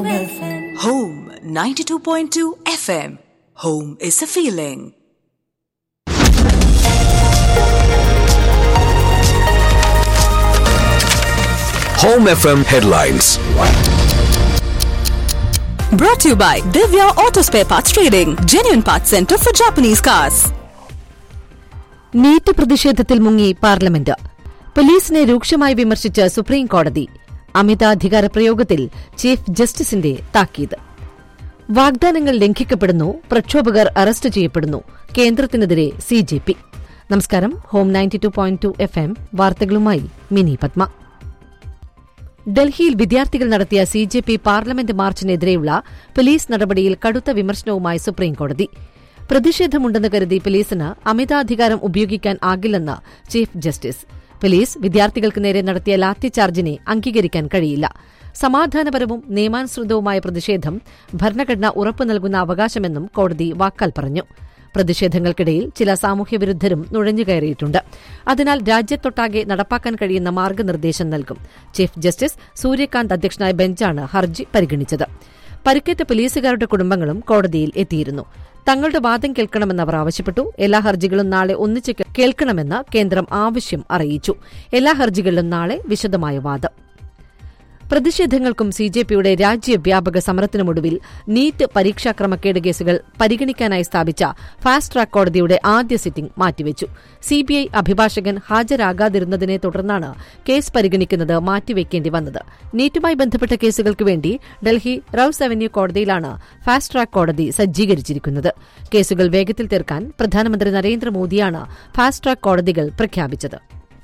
Home 92.2 FM. Home is a feeling. Home FM headlines. Brought to you by Divya Auto Spare Parts Trading, genuine parts center for Japanese cars. NEET പ്രതിഷേധത്തിൽ മുങ്ങി parliament പോലീസിനെ രൂക്ഷമായി വിമർശിച്ച് supreme കോടതി അമിതാധികാര പ്രയോഗത്തിൽ chief ജസ്റ്റിസിന്റെ താക്കീത് വാഗ്ദാനങ്ങൾ ലംഘിക്കപ്പെടുന്നു പ്രക്ഷോഭകർ അറസ്റ്റ് ചെയ്യപ്പെടുന്നു കേന്ദ്രത്തിനെതിരെ സി ജെ പി നമസ്കാരം home ninety two point two F M വാർത്തകളുമായി മിനി പത്മ ഡൽഹിയിൽ വിദ്യാർത്ഥികൾ നടത്തിയ സി ജെ പി പാർലമെന്റ് മാർച്ചിനെതിരെയുള്ള പോലീസ് നടപടിയിൽ കടുത്ത വിമർശനവുമായി സുപ്രീംകോടതി പ്രതിഷേധമുണ്ടെന്ന് കരുതി പോലീസിന് അമിതാധികാരം ഉപയോഗിക്കാൻ ആകില്ലെന്ന് ചീഫ് ജസ്റ്റിസ് പോലീസ് വിദ്യാർത്ഥികൾക്ക് നേരെ നടത്തിയ ലാത്തിചാർജിനെ അംഗീകരിക്കാൻ കഴിയില്ല സമാധാനപരവും നിയമാനുസൃതവുമായ പ്രതിഷേധം ഭരണഘടന ഉറപ്പു നൽകുന്ന അവകാശമെന്നും കോടതി വാക്കാൽ പറഞ്ഞു പ്രതിഷേധങ്ങൾക്കിടയിൽ ചില സാമൂഹ്യവിരുദ്ധരും നുഴഞ്ഞുകയറിയിട്ടുണ്ട് അതിനാൽ രാജ്യത്തൊട്ടാകെ നടപ്പാക്കാൻ കഴിയുന്ന മാർഗനിർദ്ദേശം നൽകും ചീഫ് ജസ്റ്റിസ് സൂര്യകാന്ത് അധ്യക്ഷനായ ബെഞ്ചാണ് ഹർജി പരിഗണിച്ചത് പരിക്കേറ്റ പോലീസുകാരുടെ കുടുംബങ്ങളും കോടതിയിൽ എത്തിയിരുന്നു തങ്ങളുടെ വാദം കേൾക്കണമെന്ന് അവർ ആവശ്യപ്പെട്ടു എല്ലാ ഹർജികളും നാളെ ഒന്നിച്ച് കേൾക്കണമെന്ന് കേന്ദ്രം ആവശ്യം അറിയിച്ചു എല്ലാ ഹർജികളിലും നാളെ വിശദമായ വാദം പ്രതിഷേധങ്ങൾക്കും സി ജെ പിയുടെ രാജ്യവ്യാപക സമരത്തിനുമൊടുവിൽ നീറ്റ് പരീക്ഷാ ക്രമക്കേട് കേസുകൾ പരിഗണിക്കാനായി സ്ഥാപിച്ച ഫാസ്റ്റ് ട്രാക്ക് കോടതിയുടെ ആദ്യ സിറ്റിംഗ് മാറ്റിവെച്ചു സിബിഐ അഭിഭാഷകൻ ഹാജരാകാതിരുന്നതിനെ തുടർന്നാണ് കേസ് പരിഗണിക്കുന്നത് മാറ്റിവെക്കേണ്ടി വന്നത് നീറ്റുമായി ബന്ധപ്പെട്ട കേസുകൾക്ക് വേണ്ടി ഡൽഹി റൌസ് അവന്യൂ കോടതിയിലാണ് ഫാസ്റ്റ് ട്രാക്ക് കോടതി സജ്ജീകരിച്ചിരിക്കുന്നത് കേസുകൾ വേഗത്തിൽ തീർക്കാൻ പ്രധാനമന്ത്രി നരേന്ദ്രമോദിയാണ് ഫാസ്റ്റ് ട്രാക്ക് കോടതികൾ പ്രഖ്യാപിച്ചത്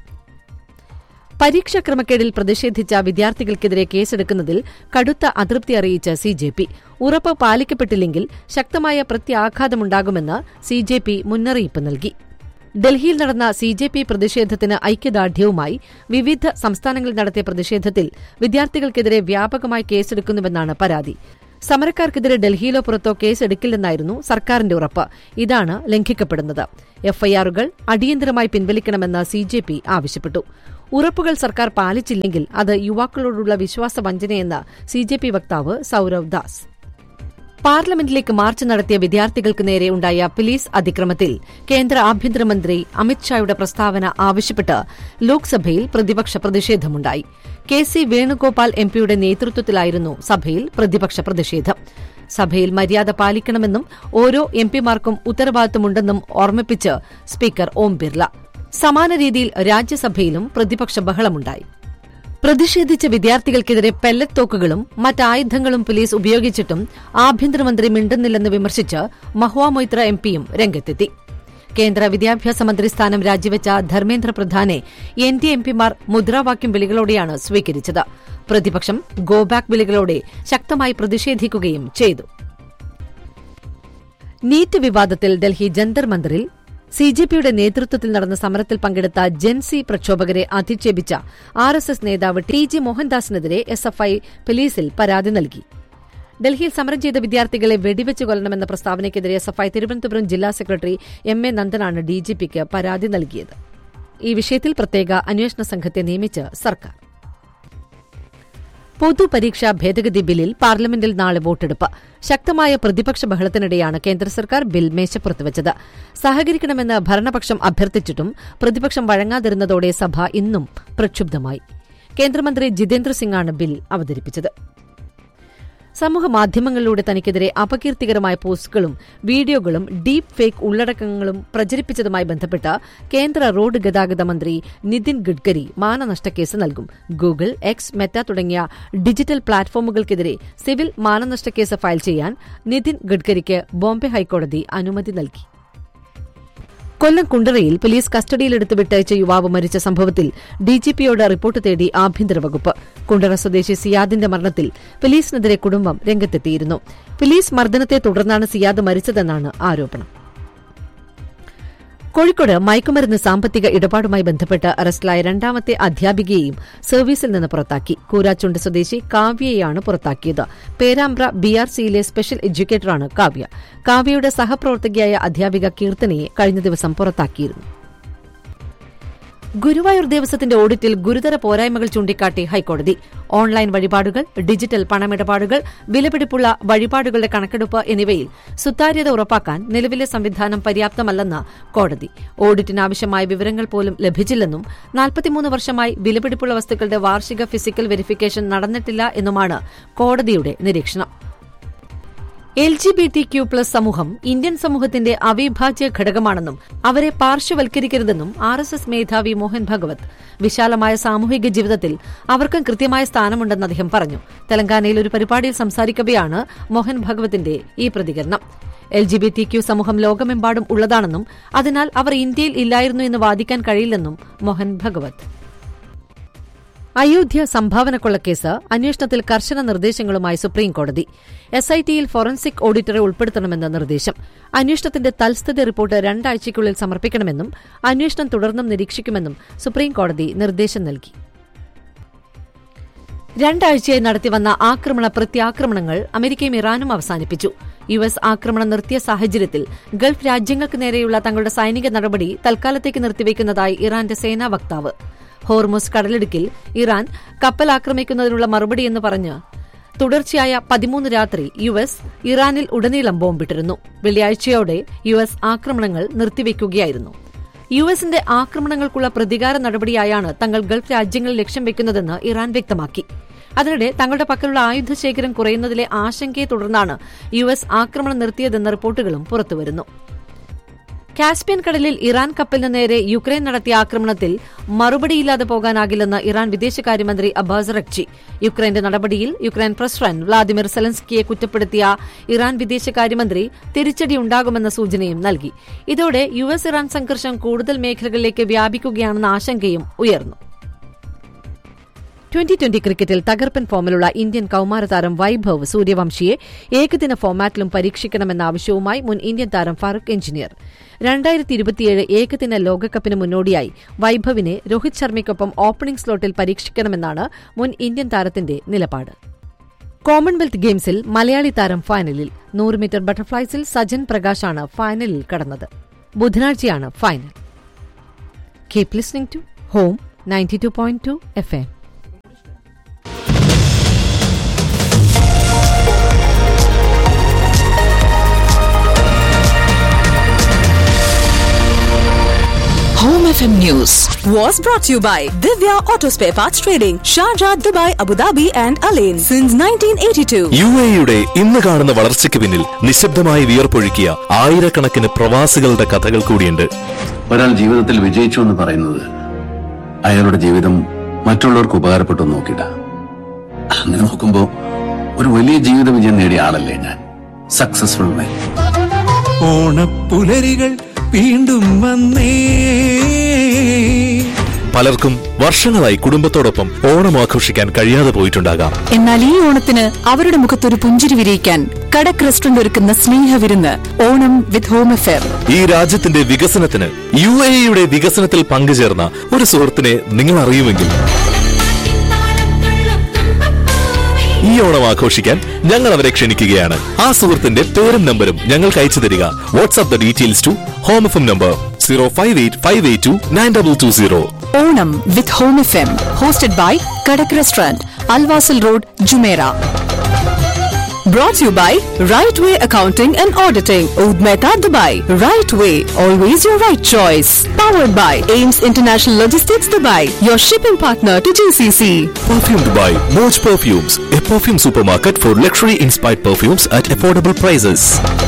പരീക്ഷാ ക്രമക്കേടിൽ പ്രതിഷേധിച്ച വിദ്യാർത്ഥികൾക്കെതിരെ കേസെടുക്കുന്നതിൽ കടുത്ത അതൃപ്തി അറിയിച്ച സി ജെ പി ഉറപ്പ് പാലിക്കപ്പെട്ടില്ലെങ്കിൽ ശക്തമായ പ്രത്യാഘാതമുണ്ടാകുമെന്ന് സി ജെ പി മുന്നറിയിപ്പ് നൽകി ഡൽഹിയിൽ നടന്ന സി ജെ പി പ്രതിഷേധത്തിന് ഐക്യദാർഢ്യവുമായി വിവിധ സംസ്ഥാനങ്ങളിൽ നടത്തിയ പ്രതിഷേധത്തിൽ വിദ്യാർത്ഥികൾക്കെതിരെ വ്യാപകമായി കേസെടുക്കുന്നുവെന്നാണ് പരാതി സമരക്കാർക്കെതിരെ ഡൽഹിയിലോ പുറത്തോ കേസെടുക്കില്ലെന്നായിരുന്നു സർക്കാരിന്റെ ഉറപ്പ് ഇതാണ് ലംഘിക്കപ്പെടുന്നത് എഫ്ഐആറുകൾ അടിയന്തരമായി പിൻവലിക്കണമെന്ന് സി ജെ പി ആവശ്യപ്പെട്ടു ഉറപ്പുകൾ സർക്കാർ പാലിച്ചില്ലെങ്കിൽ അത് യുവാക്കളോടുള്ള വിശ്വാസവഞ്ചനയെന്ന് സി ജെ പി വക്താവ് സൌരവ് ദാസ് പാർലമെന്റിലേക്ക് മാർച്ച് നടത്തിയ വിദ്യാർത്ഥികൾക്ക് നേരെ ഉണ്ടായ പോലീസ് അതിക്രമത്തിൽ കേന്ദ്ര ആഭ്യന്തരമന്ത്രി അമിത്ഷായുടെ പ്രസ്താവന ആവശ്യപ്പെട്ട് ലോക്സഭയിൽ പ്രതിപക്ഷ പ്രതിഷേധമുണ്ടായി കെ സി വേണുഗോപാൽ എംപിയുടെ നേതൃത്വത്തിലായിരുന്നു സഭയിൽ പ്രതിപക്ഷ പ്രതിഷേധം സഭയിൽ മര്യാദ പാലിക്കണമെന്നും ഓരോ എംപിമാർക്കും ഉത്തരവാദിത്തമുണ്ടെന്നും ഓർമ്മിപ്പിച്ച് സ്പീക്കർ ഓം ബിർല സമാന രീതിയിൽ രാജ്യസഭയിലും പ്രതിപക്ഷ ബഹളമുണ്ടായി പ്രതിഷേധിച്ച വിദ്യാർത്ഥികൾക്കെതിരെ പെല്ലറ്റ് തോക്കുകളും മറ്റായുധങ്ങളും പോലീസ് ഉപയോഗിച്ചിട്ടും ആഭ്യന്തരമന്ത്രി മിണ്ടുന്നില്ലെന്ന് വിമർശിച്ച് മഹുവ മൊയ്ത്ര എംപിയും രംഗത്തെത്തി കേന്ദ്ര വിദ്യാഭ്യാസ മന്ത്രി സ്ഥാനം രാജിവെച്ച ധർമ്മേന്ദ്ര പ്രധാനെ എൻ ഡി എംപിമാർ മുദ്രാവാക്യം വിളികളോടെയാണ് സ്വീകരിച്ചത് പ്രതിപക്ഷം ഗോബാക്ക് വിളികളോടെ ശക്തമായി പ്രതിഷേധിക്കുകയും ചെയ്തു നീറ്റ് വിവാദത്തിൽ ഡൽഹി ജന്തർ മന്ദിറിൽ സി ജെ പിയുടെ നേതൃത്വത്തിൽ നടന്ന സമരത്തിൽ പങ്കെടുത്ത ജെൻസി പ്രക്ഷോഭകരെ അധിക്ഷേപിച്ച ആർ എസ് എസ് നേതാവ് ടി ജി മോഹൻദാസിനെതിരെ എസ് എഫ് ഐ പോലീസിൽ പരാതി നൽകി ഡൽഹിയിൽ സമരം ചെയ്ത വിദ്യാർത്ഥികളെ വെടിവെച്ച് കൊല്ലണമെന്ന പ്രസ്താവനയ്ക്കെതിരെ എസ് എഫ് ഐ തിരുവനന്തപുരം ജില്ലാ സെക്രട്ടറി എം എ നന്ദനാണ് ഡിജിപിക്ക് പരാതി നൽകിയത് ഈ വിഷയത്തിൽ പ്രത്യേക അന്വേഷണ സംഘത്തെ നിയമിച്ച് സർക്കാർ പൊതുപരീക്ഷാ ഭേദഗതി ബില്ലിൽ പാർലമെന്റിൽ നാളെ വോട്ടെടുപ്പ് ശക്തമായ പ്രതിപക്ഷ ബഹളത്തിനിടെയാണ് കേന്ദ്ര സർക്കാർ ബിൽ മേശപ്പുറത്തുവച്ചത് സഹകരിക്കണമെന്ന് ഭരണപക്ഷം അഭ്യർത്ഥിച്ചിട്ടും പ്രതിപക്ഷം വഴങ്ങാതിരുന്നതോടെ സഭ ഇന്നും പ്രക്ഷുബ്ധമായി കേന്ദ്രമന്ത്രി ജിതേന്ദ്ര സിംഗാണ് ബിൽ അവതരിപ്പിച്ചത് സമൂഹ മാധ്യമങ്ങളിലൂടെ തനിക്കെതിരെ അപകീർത്തികരമായ പോസ്റ്റുകളും വീഡിയോകളും ഡീപ് ഫേക്ക് ഉള്ളടക്കങ്ങളും പ്രചരിപ്പിച്ചതുമായി ബന്ധപ്പെട്ട് കേന്ദ്ര റോഡ് ഗതാഗത മന്ത്രി നിതിൻ ഗഡ്കരി മാനനഷ്ടക്കേസ് നൽകും ഗൂഗിൾ എക്സ് മെറ്റ തുടങ്ങിയ ഡിജിറ്റൽ പ്ലാറ്റ്ഫോമുകൾക്കെതിരെ സിവിൽ മാനനഷ്ടക്കേസ് ഫയൽ ചെയ്യാൻ നിതിൻ ഗഡ്കരിക്ക് ബോംബെ ഹൈക്കോടതി അനുമതി നൽകി കൊല്ലം കുണ്ടറയിൽ പോലീസ് കസ്റ്റഡിയിലെടുത്ത് വിട്ടയച്ച യുവാവ് മരിച്ച സംഭവത്തിൽ ഡിജിപിയോട് റിപ്പോർട്ട് തേടി ആഭ്യന്തര വകുപ്പ് കുണ്ടറ സ്വദേശി സിയാദിന്റെ മരണത്തിൽ പോലീസിനെതിരെ കുടുംബം രംഗത്തെത്തിയിരുന്നു പോലീസ് മർദ്ദനത്തെ തുടർന്നാണ് സിയാദ് മരിച്ചതെന്നാണ് ആരോപണം കോഴിക്കോട് മയക്കുമരുന്ന് സാമ്പത്തിക ഇടപാടുമായി ബന്ധപ്പെട്ട് അറസ്റ്റിലായ രണ്ടാമത്തെ അധ്യാപികയെയും സർവീസിൽ നിന്ന് പുറത്താക്കി കൂരാച്ചുണ്ട് സ്വദേശി കാവ്യയെയാണ് പുറത്താക്കിയത് പേരാമ്പ്ര ബിആർസിയിലെ സ്പെഷ്യൽ എഡ്യൂക്കേറ്ററാണ് കാവ്യ കാവ്യയുടെ സഹപ്രവർത്തകയായ അധ്യാപിക കീർത്തനയെ കഴിഞ്ഞ ദിവസം പുറത്താക്കിയിരുന്നു ഗുരുവായൂർ ദേവസ്വത്തിന്റെ ഓഡിറ്റിൽ ഗുരുതര പോരായ്മകൾ ചൂണ്ടിക്കാട്ടി ഹൈക്കോടതി ഓൺലൈൻ വഴിപാടുകൾ ഡിജിറ്റൽ പണമിടപാടുകൾ വിലപിടിപ്പുള്ള വഴിപാടുകളുടെ കണക്കെടുപ്പ് എന്നിവയിൽ സുതാര്യത ഉറപ്പാക്കാൻ നിലവിലെ സംവിധാനം പര്യാപ്തമല്ലെന്ന് കോടതി ഓഡിറ്റിനാവശ്യമായ വിവരങ്ങൾ പോലും ലഭിച്ചില്ലെന്നും നാൽപ്പത്തിമൂന്ന് വർഷമായി വിലപിടിപ്പുള്ള വസ്തുക്കളുടെ വാർഷിക ഫിസിക്കൽ വെരിഫിക്കേഷൻ നടന്നിട്ടില്ല എന്നുമാണ് കോടതിയുടെ നിരീക്ഷണം L G B T Q plus സമൂഹം ഇന്ത്യൻ സമൂഹത്തിന്റെ അവിഭാജ്യ ഘടകമാണെന്നും അവരെ പാർശ്വവൽക്കരിക്കരുതെന്നും ആർ എസ് എസ് മേധാവി മോഹൻ ഭഗവത് വിശാലമായ സാമൂഹിക ജീവിതത്തിൽ അവർക്കും കൃത്യമായ സ്ഥാനമുണ്ടെന്ന് അദ്ദേഹം പറഞ്ഞു തെലങ്കാനയിൽ ഒരു പരിപാടിയിൽ സംസാരിക്കവെയാണ് മോഹൻ ഭഗവത്തിന്റെ ഈ പ്രതികരണം L G B T Q സമൂഹം ലോകമെമ്പാടും ഉള്ളതാണെന്നും അതിനാൽ അവർ ഇന്ത്യയിൽ ഇല്ലായിരുന്നു എന്ന് വാദിക്കാൻ കഴിയില്ലെന്നും മോഹൻ ഭഗവത് അയോധ്യ സംഭാവന കൊള്ളക്കേസ് അന്വേഷണത്തിൽ കർശന നിർദ്ദേശങ്ങളുമായി സുപ്രീംകോടതി എസ് ഐ ടിയിൽ ഫോറൻസിക് ഓഡിറ്ററെ ഉൾപ്പെടുത്തണമെന്ന നിർദ്ദേശം അന്വേഷണത്തിന്റെ തൽസ്ഥിതി റിപ്പോർട്ട് രണ്ടാഴ്ചയ്ക്കുള്ളിൽ സമർപ്പിക്കണമെന്നും അന്വേഷണം തുടർന്നും നിരീക്ഷിക്കുമെന്നും സുപ്രീംകോടതി നിർദ്ദേശം നൽകി രണ്ടാഴ്ചയായി നടത്തിവന്ന ആക്രമണ പ്രത്യാക്രമണങ്ങൾ അമേരിക്കയും ഇറാനും അവസാനിപ്പിച്ചു യു എസ് ആക്രമണം നിർത്തിയ സാഹചര്യത്തിൽ ഗൾഫ് രാജ്യങ്ങൾക്ക് നേരെയുള്ള തങ്ങളുടെ സൈനിക നടപടി തൽക്കാലത്തേക്ക് നിർത്തിവെക്കുന്നതായി ഇറാന്റെ സേനാ വക്താവ് ഹോർമുസ് കടലിടുക്കിൽ ഇറാൻ കപ്പൽ ആക്രമിക്കുന്നതിനുള്ള മറുപടിയെന്ന് പറഞ്ഞ് തുടർച്ചയായ പതിമൂന്ന് രാത്രി യു എസ് ഇറാനിൽ ഉടനീളം ബോംബിട്ടിരുന്നു വെള്ളിയാഴ്ചയോടെ യു എസ് ആക്രമണങ്ങൾ നിർത്തിവെക്കുകയായിരുന്നു യു എസിന്റെ ആക്രമണങ്ങൾക്കുള്ള പ്രതികാര നടപടിയായാണ് തങ്ങൾ ഗൾഫ് രാജ്യങ്ങളിൽ ലക്ഷ്യം വെക്കുന്നതെന്ന് ഇറാൻ വ്യക്തമാക്കി അതിനിടെ തങ്ങളുടെ പക്കലുള്ള ആയുധശേഖരം കുറയുന്നതിലെ ആശങ്കയെ തുടർന്നാണ് യു എസ് ആക്രമണം നിർത്തിയതെന്ന റിപ്പോർട്ടുകളും പുറത്തുവരുന്നു കാസ്പിയൻ കടലിൽ ഇറാൻ കപ്പലിന് നേരെ യുക്രൈൻ നടത്തിയ ആക്രമണത്തിൽ മറുപടിയില്ലാതെ പോകാനാകില്ലെന്ന് ഇറാൻ വിദേശകാര്യമന്ത്രി അബ്ബാസ് റക്ചി യുക്രൈന്റെ നടപടിയിൽ യുക്രൈൻ പ്രസിഡന്റ് വ്ളാദിമിർ സെലൻസ്കിയെ കുറ്റപ്പെടുത്തിയ ഇറാൻ വിദേശകാര്യമന്ത്രി തിരിച്ചടിയുണ്ടാകുമെന്ന സൂചനയും നൽകി ഇതോടെ യു എസ് ഇറാൻ സംഘർഷം കൂടുതൽ മേഖലകളിലേക്ക് വ്യാപിക്കുകയാണെന്ന ആശങ്കയും ഉയർന്നു ട്വന്റി ട്വന്റി ക്രിക്കറ്റിൽ തകർപ്പൻ ഫോമിലുള്ള ഇന്ത്യൻ കൌമാരതാരം വൈഭവ് സൂര്യവംശിയെ ഏകദിന ഫോമാറ്റിലും പരീക്ഷിക്കണമെന്ന ആവശ്യവുമായി മുൻ ഇന്ത്യൻ താരം ഫാറൂഖ് എഞ്ചിനീയർ രണ്ടായിരത്തി ഇരുപത്തിയേഴ് ഏകദിന ലോകകപ്പിന് മുന്നോടിയായി വൈഭവിനെ രോഹിത് ശർമ്മയ്ക്കൊപ്പം ഓപ്പണിംഗ് സ്ലോട്ടിൽ പരീക്ഷിക്കണമെന്നാണ് മുൻ ഇന്ത്യൻ താരത്തിന്റെ നിലപാട് കോമൺവെൽത്ത് ഗെയിംസിൽ മലയാളി താരം ഫൈനലിൽ നൂറ് മീറ്റർ ബട്ടർഫ്ലൈസിൽ സജൻ പ്രകാശാണ് ഫൈനലിൽ കടന്നത് ബുധനാഴ്ചയാണ് final keep listening to home ninety two point two F M Home FM News was brought to you by Divya Auto Spare Parts Trading, Sharjah, Dubai, Abu Dhabi, and Alain since 1982. U എയുടെ ഇന്ന് കാണുന്ന വളർച്ചയ്ക്ക് പിന്നിൽ നിശബ്ദമായി വിയർപ്പൊഴുക്കിയ ആയിരക്കണക്കിന് പ്രവാസികളുടെ കഥകൾ കൂടിയുണ്ട് ഒരാൾ ജീവിതത്തിൽ വിജയിച്ചു എന്ന് പറയുന്നത് അയാളുടെ ജീവിതം മറ്റുള്ളവർക്ക് ഉപകാരപ്പെട്ടു എന്ന് നോക്കിയിട്ട അങ്ങനെ നോക്കുമ്പോ ഒരു വലിയ ജീവിത വിജയം നേടിയ ആളല്ലേ ഞാൻ സക്സസ്ഫുൾ മാൻ ഓണപ്പുലരികൾ വീണ്ടും വന്നേ പലർക്കും വർഷങ്ങളായി കുടുംബത്തോടൊപ്പം ഓണം ആഘോഷിക്കാൻ കഴിയാതെ പോയിട്ടുണ്ടാകാം എന്നാൽ ഈ ഓണത്തിന് അവരുടെ മുഖത്തൊരു പുഞ്ചിരി വിരിയിക്കാൻ കടക് റെസ്റ്റോറന്റ് ഒരുക്കുന്ന സ്നേഹവിരുന്ന് ഓണം വിത്ത് ഹോം അഫെയർ ഈ രാജ്യത്തിന്റെ വികസനത്തിന് യു എയുടെ വികസനത്തിൽ പങ്കുചേർന്ന ഒരു സുഹൃത്തിനെ നിങ്ങൾ അറിയുമെങ്കിൽ ഈ ഓണം ആഘോഷിക്കാൻ ഞങ്ങൾ അവരെ ക്ഷണിക്കുകയാണ് ആ സുഹൃത്തിന്റെ പേരും നമ്പരും ഞങ്ങൾക്ക് അയച്ചു തരിക WhatsApp the details to home F M number zero five eight five eight two nine double two zero Onam with home F M hosted by Kadak restaurant Al Wasl road Jumeirah Brought to you by Right Way Accounting and Auditing, Oud Mehta, Dubai. Right Way, always your right choice. Powered by Ames International Logistics, Dubai, your shipping partner to GCC. Perfumed by Moj Perfumes, a perfume supermarket for luxury inspired perfumes at affordable prices.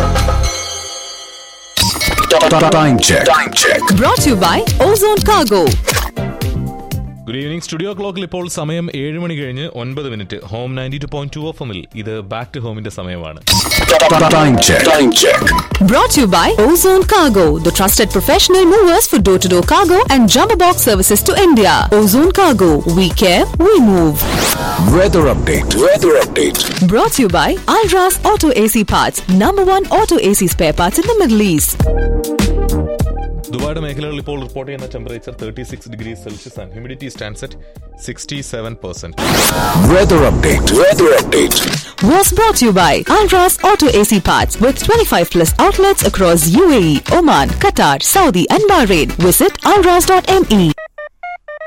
Time check time check Brought to you by Ozone Cargo. Good evening studio ക്ലോക്കിൽ ഇപ്പോൾ സമയം ഏഴ് മണി കഴിഞ്ഞ് ഒൻപത് minute home ninety two point two F എമ്മിൽ ഇത് back to ഹോമിന്റെ സമയമാണ് time check time check Brought to you by Ozone Cargo, the trusted professional movers for door to door cargo and jumbo box services to India. Ozone Cargo, we care, we move. Weather update. Weather update. Brought to you by Alras Auto AC Parts, number one auto AC spare parts in the Middle East. ദുബായുടെ മേഖലകളിൽ ഇപ്പോൾ report ചെയ്യുന്ന temperature thirty six degree Celsius and humidity stands at sixty seven percent Weather update. Weather update. Was brought to you by Alras Auto AC Parts with 25 plus outlets across UAE, Oman, Qatar, Saudi, and Bahrain. Visit alras.me.